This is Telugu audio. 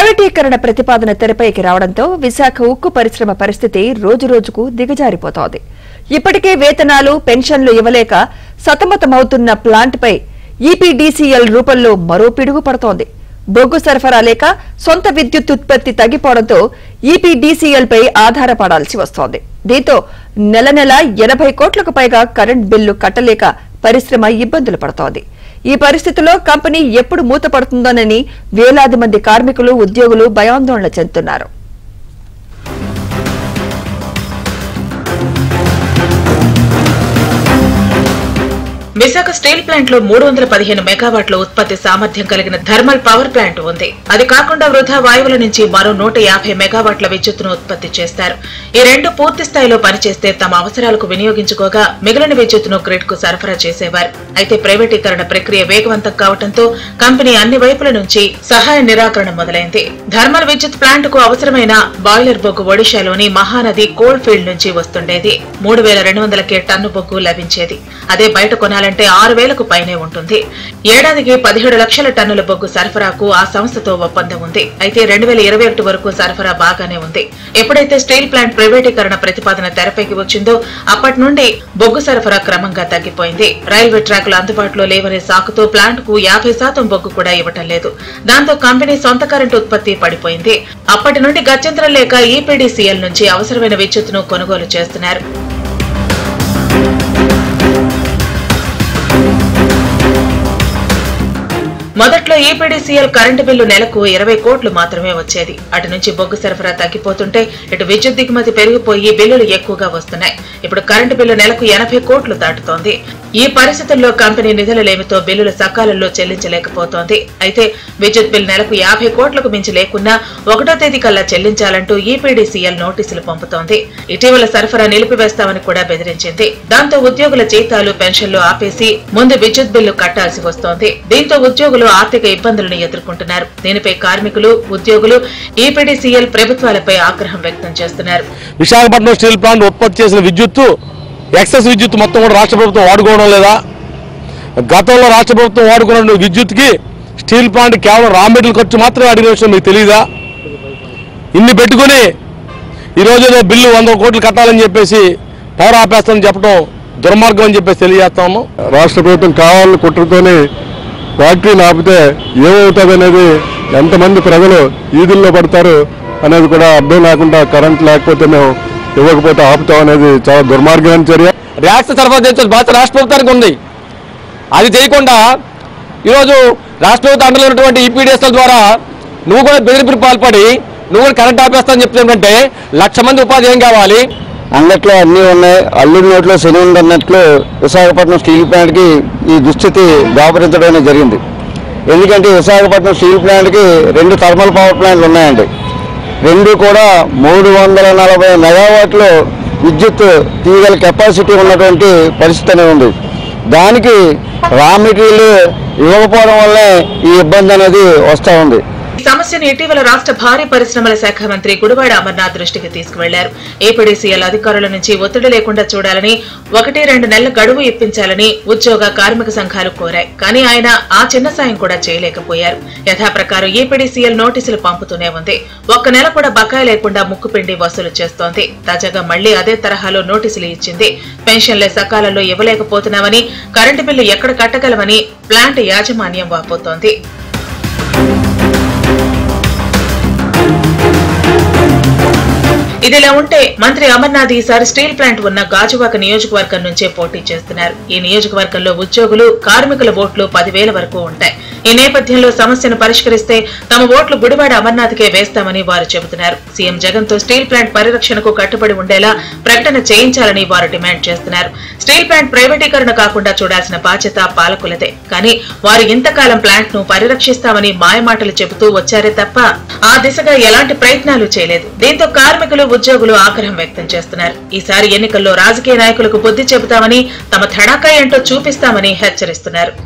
ప్రైవేటీకరణ ప్రతిపాదన తెరపైకి రావడంతో విశాఖ ఉక్కు పరిశ్రమ పరిస్థితి రోజురోజుకు దిగజారిపోతోంది ఇప్పటికే వేతనాలు పెన్షన్లు ఇవ్వలేక సతమతమవుతున్న ప్లాంట్పై ఈపీడీసీఎల్ రూపంలో మరో పిడుగు పడుతోంది బొగ్గు సరఫరా లేక సొంత విద్యుత్ ఉత్పత్తి తగ్గిపోవడంతో ఈపీడీసీఎల్ పై ఆధారపడాల్సి వస్తోంది దీంతో నెల నెల ఎనభై కోట్లకు పైగా కరెంట్ బిల్లు కట్టలేక పరిశ్రమ ఇబ్బందులు పడుతోంది ఈ పరిస్థితిలో కంపెనీ ఎప్పుడు మూతపడుతుందోనని వేలాది మంది కార్మికులు ఉద్యోగులు భయాందోళన చెందుతున్నారు విశాఖ స్టీల్ ప్లాంట్ లో మూడు వందల పదిహేను మెగావాట్ల ఉత్పత్తి సామర్థ్యం కలిగిన థర్మల్ పవర్ ప్లాంట్ ఉంది అది కాకుండా వృధా వాయువుల నుంచి మరో నూట యాభై మెగావాట్ల విద్యుత్తును ఉత్పత్తి చేస్తారు ఈ రెండు పూర్తి స్థాయిలో పనిచేస్తే తమ అవసరాలకు వినియోగించుకోగా మిగిలిన విద్యుత్తును గ్రిడ్ కు సరఫరా చేసేవారు అయితే ప్రైవేటీకరణ ప్రక్రియ వేగవంతం కావడంతో కంపెనీ అన్ని వైపుల నుంచి సహాయ నిరాకరణ మొదలైంది థర్మల్ విద్యుత్ ప్లాంట్ కు అవసరమైన బాయిలర్ బొగ్గు ఒడిశాలోని మహానది కోల్డ్ ఫీల్డ్ నుంచి వస్తుండేది మూడు వేల రెండు వందలకే టన్ను బొగ్గు లభించేది అదే బయట కొనాలంటే ఆరు వేలకు పైనే ఉంటుంది ఏడాదికి పదిహేడు లక్షల టన్నుల బొగ్గు సరఫరాకు ఆ సంస్థతో ఒప్పందం ఉంది అయితే రెండు వేల ఇరవై ఒకటి వరకు సరఫరా బాగానే ఉంది ఎప్పుడైతే స్టీల్ ప్లాంట్ ప్రైవేటీకరణ ప్రతిపాదన తెరపైకి వచ్చిందో అప్పటి నుండి బొగ్గు సరఫరా క్రమంగా తగ్గిపోయింది రైల్వే ట్రాకులు అందుబాటులో లేవనే సాకుతో ప్లాంట్ కు యాభై శాతం బొగ్గు కూడా ఇవ్వటం లేదు దాంతో కంపెనీ సొంత కరెంటు ఉత్పత్తి పడిపోయింది అప్పటి నుండి గత్యంతరం లేక ఈపీడీసీఎల్ నుంచి అవసరమైన విద్యుత్తును కొనుగోలు చేస్తున్నారు మొదట్లో ఈపీడీసీఎల్ కరెంటు బిల్లు నెలకు ఇరవై కోట్లు మాత్రమే వచ్చేది అటు నుంచి బొగ్గు సరఫరా తగ్గిపోతుంటే ఇటు విద్యుత్ దిగుమతి పెరిగిపోయి బిల్లులు ఎక్కువగా వస్తున్నాయి ఇప్పుడు కరెంటు బిల్లు నెలకు ఎనభై కోట్లు దాటుతోంది ఈ పరిస్థితుల్లో కంపెనీ నిధుల లేమితో బిల్లులు సకాలంలో చెల్లించలేకపోతోంది అయితే విద్యుత్ బిల్ నెలకు యాభై కోట్లకు మించి లేకున్నా ఒకటో తేదీ కల్లా చెల్లించాలంటూ ఈపీడీసీఎల్ నోటీసులు పంపుతోంది ఇటీవల సరఫరా నిలిపివేస్తామని కూడా బెదిరించింది దాంతో ఉద్యోగుల జీతాలు పెన్షన్లు ఆపేసి ముందు విద్యుత్ బిల్లు కట్టాల్సి వస్తోంది దీంతో ఉద్యోగులు ఆర్థిక ఇబ్బందులను ఎదుర్కొంటున్నారు దీనిపై కార్మికులు ఉద్యోగులు ఈపీడీసీఎల్ ప్రభుత్వాలపై ఆగ్రహం వ్యక్తం చేస్తున్నారు విశాఖపట్నం స్టీల్ ప్లాంట్ ఉత్పత్తి చేసిన విద్యుత్తు ఎక్సెస్ విద్యుత్ మొత్తం కూడా రాష్ట్ర ప్రభుత్వం వాడుకోవడం లేదా గతంలో రాష్ట్ర ప్రభుత్వం వాడుకున్న విద్యుత్కి స్టీల్ ప్లాంట్ కేవలం రా మెటీరియల్ ఖర్చు మాత్రమే అడిగిన విషయం మీకు తెలియదా ఇన్ని పెట్టుకొని ఈరోజు ఏదో బిల్లు వంద కోట్లు కట్టాలని చెప్పేసి పవర్ ఆపేస్తామని చెప్పడం దుర్మార్గం అని చెప్పేసి తెలియజేస్తాము రాష్ట్ర ప్రభుత్వం కావాలని కుట్రతోని ఫ్యాక్టరీని ఆపితే ఏమవుతుంది అనేది ఎంతమంది ప్రజలు ఈదుల్లో పడతారు అనేది కూడా అర్థం లేకుండా కరెంట్ లేకపోతే మేము ఇవ్వకపోతే ఆపుతాం అనేది చాలా దుర్మార్గమైన చర్య రాష్ట్ర సరఫరా చేసే బాధ్యత రాష్ట్ర ప్రభుత్వానికి ఉంది అది చేయకుండా ఈరోజు రాష్ట్ర ప్రభుత్వం అండలో ఉన్నటువంటి ఈపీడీఎస్ఎల్ ద్వారా నువ్వు కూడా బెదిరింపులు పాల్పడి నువ్వు కూడా కరెంట్ ఆపేస్తానని చెప్తుందంటే లక్ష మంది ఉపాధి ఏం కావాలి అంగట్లో అన్నీ ఉన్నాయి అల్లుడి నోట్లో శని ఉందన్నట్లు విశాఖపట్నం స్టీల్ ప్లాంట్కి ఈ దుస్థితి దాపరించడం అనేది జరిగింది ఎందుకంటే విశాఖపట్నం స్టీల్ ప్లాంట్కి రెండు థర్మల్ పవర్ ప్లాంట్లు ఉన్నాయండి రెండు కూడా మూడు వందల నలభై మెగావాట్లు విద్యుత్ తీయగల కెపాసిటీ ఉన్నటువంటి పరిస్థితి అనేది ఉంది దానికి రా మెటీరియల్ ఇవ్వకపోవడం వల్లే ఈ ఇబ్బంది అనేది వస్తూ ఉంది ఈ సమస్యను ఇటీవల రాష్ట్ర భారీ పరిశ్రమల శాఖ మంత్రి గుడివాడ అమర్నాథ్ దృష్టికి తీసుకువెళ్లారు ఏపీడీసీఎల్ అధికారుల నుంచి ఒత్తిడి లేకుండా చూడాలని ఒకటి రెండు నెలల గడువు ఇప్పించాలని ఉద్యోగ కార్మిక సంఘాలు కోరాయి కానీ ఆయన ఆ చిన్న సాయం కూడా చేయలేకపోయారు యథాప్రకారం ఏపీడీసీఎల్ నోటీసులు పంపుతూనే ఉంది ఒక్క నెల కూడా బకాయి లేకుండా ముక్కుపిండి వసూలు చేస్తోంది తాజాగా మళ్లీ అదే తరహాలో నోటీసులు ఇచ్చింది పెన్షన్లే సకాలంలో ఇవ్వలేకపోతున్నామని కరెంటు బిల్లు ఎక్కడ కట్టగలమని ప్లాంట్ యాజమాన్యం వాపోతోంది ఇదిలా ఉంటే మంత్రి అమర్నాథ్ ఈసారి స్టీల్ ప్లాంట్ ఉన్న గాజువాక నియోజకవర్గం నుంచే పోటీ చేస్తున్నారు ఈ నియోజకవర్గంలో ఉద్యోగులు కార్మికుల ఓట్లు పదివేల వరకు ఉంటాయి ఈ నేపథ్యంలో సమస్యను పరిష్కరిస్తే తమ ఓట్లు గుడివాడ అమర్నాథ్కే వేస్తామని వారు చెబుతున్నారు సీఎం జగన్ తో స్టీల్ ప్లాంట్ పరిరక్షణకు కట్టుబడి ఉండేలా ప్రకటన చేయించాలని వారు డిమాండ్ చేస్తున్నారు స్టీల్ ప్లాంట్ ప్రైవేటీకరణ కాకుండా చూడాల్సిన బాధ్యత పాలకులదే కానీ వారు ఇంతకాలం ప్లాంట్ ను పరిరక్షిస్తామని మాయమాటలు చెబుతూ వచ్చారే తప్ప ఆ దిశగా ఎలాంటి ప్రయత్నాలు చేయలేదు దీంతో కార్మికులు ఉద్యోగులు ఆగ్రహం వ్యక్తం చేస్తున్నారు ఈసారి ఎన్నికల్లో రాజకీయ నాయకులకు బుద్ధి చెబుతామని తమ ధడాకా ఏంటో చూపిస్తామని హెచ్చరిస్తున్నారు